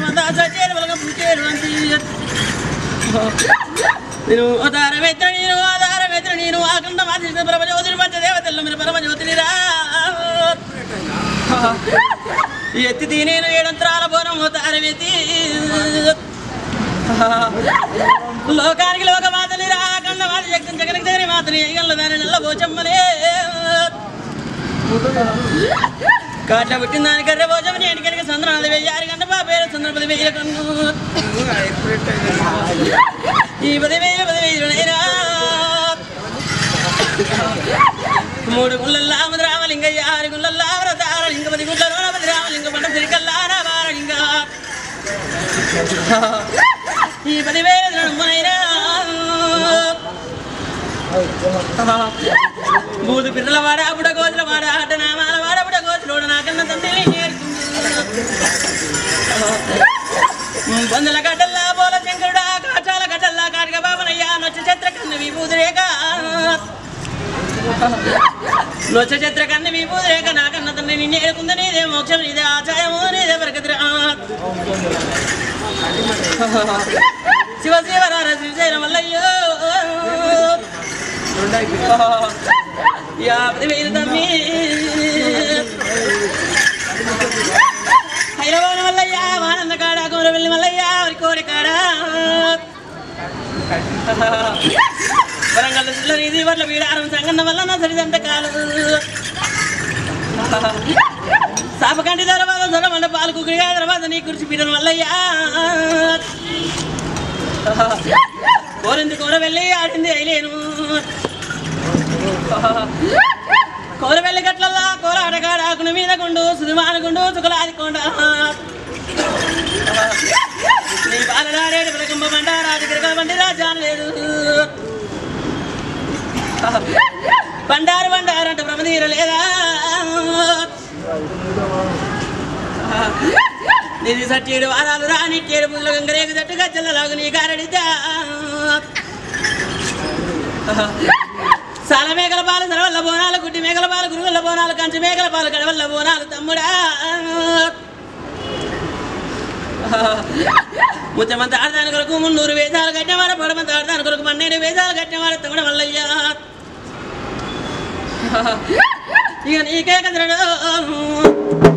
దాచేరు వెలగ పుంచేరు అంతి నేను ఆధారవేత్ర నేను ఆధారవేత్ర నేను ఆకండ మాసి పరమజ్యోతిని పంచ దేవతల్లో మీరు పరమజ్యోతిని రా ఎత్తి నేను ఏడంతరాల బోనం తారమెత్తి లోకానికి లోక మాతని రా కండ మాత జగన్ జగన్ జగని మాతని ఎగల్ల దాని నల్ల పోచమ్మలే కాట్ల పుట్టిన దాని కర్రె పోచమని ఎనికనికి సంద్రనాథ వెయ్యారు గంట బాబేరు చంద్రపతి వెయ్యి కన్ను ఈ పది వేలు పది వేలు నైరా మూడు గుళ్ళల్లా మది రామలింగయ్య ఆరు గుళ్ళల్లా వ్రతార లింగ పది గుళ్ళలో పది రామలింగ పంట తిరిగల్లా రామారలింగ ఈ పది వేలు నడుమునైరా బూదు పిల్లల వాడ అప్పుడ గోతుల వాడ ఆట నామాల వాడ అప్పుడ గోతులోడ నాకన్న తండ్రి బందుల గడ్డల్లా బోల శంకరుడా కాచాల గడ్డల్లా కాటిక బాబనయ్యా నొచ్చ చిత్ర కన్ను విభూతి రేఖ నొచ్చ చిత్ర కన్ను విభూతి రేఖ నాకన్న తండ్రి నిన్ను ఏడుకుంద నీదే మోక్షం నీదే ఆచాయము నీదే బరకద్ర శివ శివరార శ్రీశైల మల్లయ్యో యాభై వేలు తమ్మి హైదరాబాద్ మల్లయ్య ఆనంద కాడ కోరవెల్లి మల్లయ్య వరి కోడి కాడ వరంగల్ జిల్లా ఇది వడ్ల వీడారం సంగన్న వల్ల నా సరిదంత కాలు సాపకంటి తర్వాత దొరమండ పాలు కుకుడిగా తర్వాత నీ కుర్చి పీడన మల్లయ్య కోరింది కూర వెళ్ళి ఆడింది అయిలేను కూర వెళ్ళి గట్లల్లా కూర అడగాడ ఆకున మీద గుండు సుదుమానుగుండు చుకలాది కొండ నీ బాలనాడేడు బ్రకంబ బండ రాజగిరిగా బండి రాజాను లేడు బండారు బండారు అంటే బ్రహ్మదీర లేదా నిధి సట్టీడు వారాలు రానిట్టేడు పుల్ల గంగరేగు జట్టుగా చెల్లలాగు నీ గారడిద్దా సాల మేకల పాలు సరవల్ల బోనాలు గుడ్డి మేకల పాలు గురువల్ల బోనాలు కంచి మేకల పాలు కడవల్ల బోనాలు తమ్ముడా ముచ్చమంత ఆడదాని కొరకు మున్నూరు వేదాలు కట్టినవాడు పడమంత ఆడదాని కొరకు పన్నెండు వేదాలు కట్టినవాడు తమ్ముడు మల్లయ్యా ఇక నీకే కదరడు